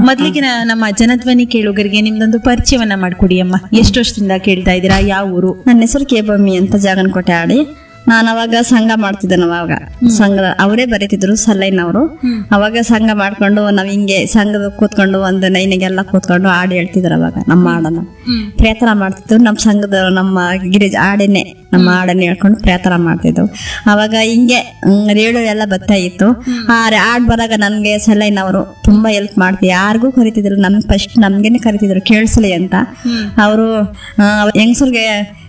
ಮೊದ್ಲಿಗೆ ನ- ನಮ್ಮ ಜನಧ್ವನಿ ಕೇಳುಗರಿಗೆ ನಿಮ್ದೊಂದು ಪರಿಚಯವನ್ನ ಮಾಡ್ಕೊಡಿ ಅಮ್ಮ ಎಷ್ಟು ವರ್ಷದಿಂದ ಕೇಳ್ತಾ ಇದ್ದೀರಾ ಯಾವ ಊರು ನನ್ನ ಹೆಸರು ಕೇಬಮ್ಮಿ ಅಂತ ಜಾಗನಕೋಟೆ ಆಡಿ ನಾನು ಅವಾಗ ಸಂಘ ಮಾಡ್ತಿದ್ದೆ ನಾವು ಅವಾಗ ಸಂಘ ಅವರೇ ಬರೀತಿದ್ರು ಸಲೈನವರು ಅವಾಗ ಸಂಘ ಮಾಡ್ಕೊಂಡು ನಾವ್ ಹಿಂಗೆ ಸಂಘದ ಕೂತ್ಕೊಂಡು ಒಂದು ನೈನಿಗೆಲ್ಲ ಕೂತ್ಕೊಂಡು ಹಾಡು ಹೇಳ್ತಿದ್ರು ಅವಾಗ ನಮ್ಮ ಹಾಡನ್ನ ಪ್ರಯತ್ನ ಮಾಡ್ತಿದ್ರು ನಮ್ಮ ಸಂಘದ ನಮ್ಮ ಗಿರಿಜ ಹಾಡನ್ನೇ ನಮ್ಮ ಹಾಡನ್ನ ಹೇಳ್ಕೊಂಡು ಪ್ರಯತ್ನ ಮಾಡ್ತಿದ್ವು ಅವಾಗ ಹಿಂಗೆ ರೇಡಿಯೋ ಎಲ್ಲ ಬರ್ತಾ ಇತ್ತು ಆ ಹಾಡ್ ಬರಾಗ ನನ್ಗೆ ಸಲೈನವರು ತುಂಬಾ ಹೆಲ್ಪ್ ಮಾಡ್ತೀವಿ ಯಾರಿಗೂ ಕರಿತಿದ್ರು ನಮ್ ಫಸ್ಟ್ ನಮ್ಗೇನೆ ಕರಿತಿದ್ರು ಕೇಳಿಸ್ಲಿ ಅಂತ ಅವರು ಹೆಂಗಸರಿಗೆ